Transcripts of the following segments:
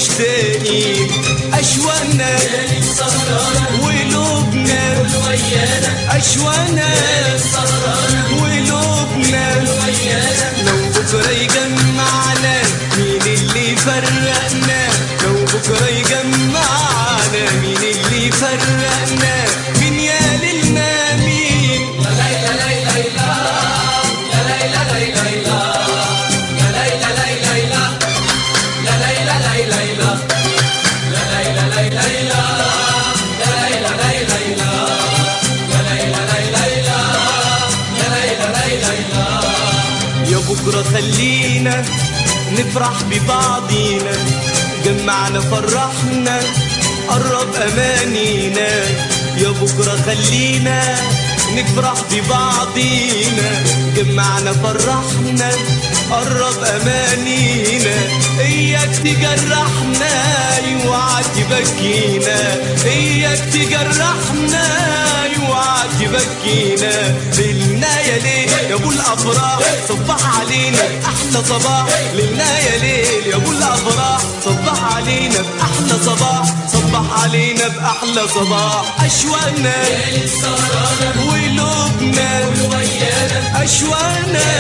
المشتاقين أشواقنا وقلوبنا أشواقنا وقلوبنا لو بكرة يجمعنا مين اللي يفرقنا لو بكرة يجمعنا مين اللي يفرقنا مين يا ليلنا مين يا بكرة خلينا نفرح ببعضينا جمعنا فرحنا قرب أمانينا يا بكرة خلينا نفرح ببعضينا جمعنا فرحنا قرب أمانينا إياك تجرحنا يوعى تبكينا إياك تجرحنا يوعى تبكينا ليلنا يا ليل يا ابو الافراح صبح علينا احلى صباح ليلنا يا ليل يا ابو الافراح صبح علينا باحلى صباح صبح علينا باحلى صباح اشواقنا وقلوبنا اشواقنا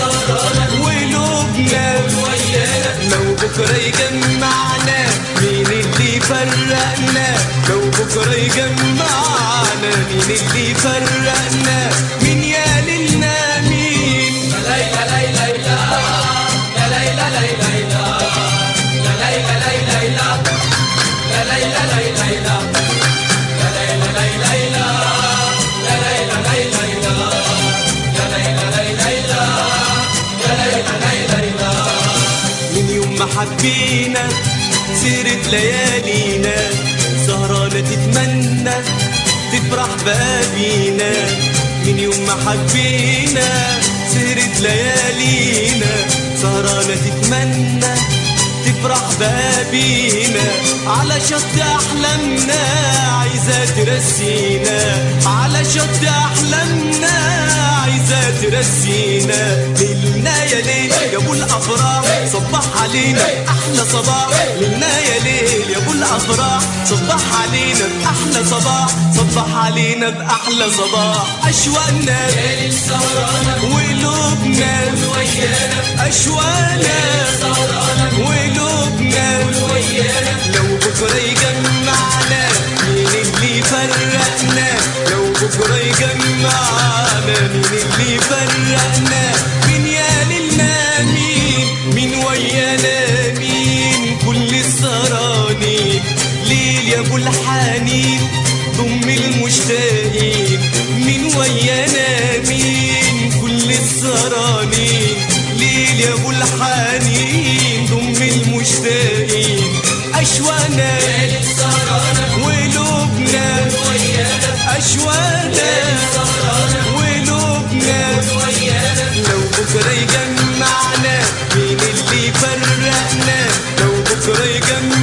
وقلوبنا لو بكره يجمعنا مين اللي يفرقنا لو بكره يجمعنا مين اللي يفرقنا مين يا ليلنا مين من يوم ما حبينا سيرت ليالينا سهرانة تتمنى تفرح بابينا من يوم ما حبينا سيرت ليالينا سهرانة تتمنى تفرح بابينا على شط أحلامنا عايزة ترسينا على شط أحلامنا عايزة ترسينا ليلنا يا ليل يا ابو الافراح صبح علينا احلى صباح ليلنا يا ليل يا ابو الافراح صبح علينا باحلى صباح صبح علينا باحلى صباح اشواقنا وقلوبنا اشواقنا وقلوبنا لو بكره يجمعنا مين اللي يفرقنا لو بكره يجمعنا مين اللي يفرقنا مين يا ليلنا مين مين ويانا مين كل السهرانين ليل يا ابو الحنين ضم المشتاقين مين ويانا مين كل السهرانين ليل يا ابو الحنين ضم المشتاقين اشواقنا وقلوبنا اشواقنا وقلوبنا لو بكره يجمعنا مين اللي يفرقنا لو بكره يجمعنا